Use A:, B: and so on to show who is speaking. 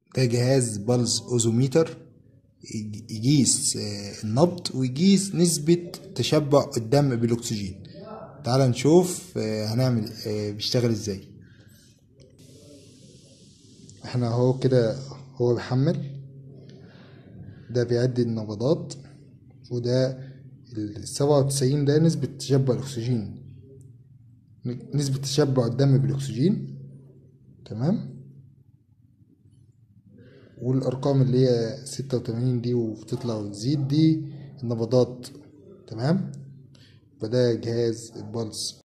A: ده جهاز بلز اوزوميتر يقيس النبض ويقيس نسبة تشبع الدم بالاكسجين تعال نشوف هنعمل بيشتغل ازاي احنا اهو كده هو بيحمل ده بيعد النبضات وده السبعة وتسعين ده نسبة تشبع الأكسجين نسبة تشبع الدم بالأكسجين تمام والأرقام اللي هي ستة وتمانين دي وبتطلع وتزيد دي النبضات تمام فده جهاز البلس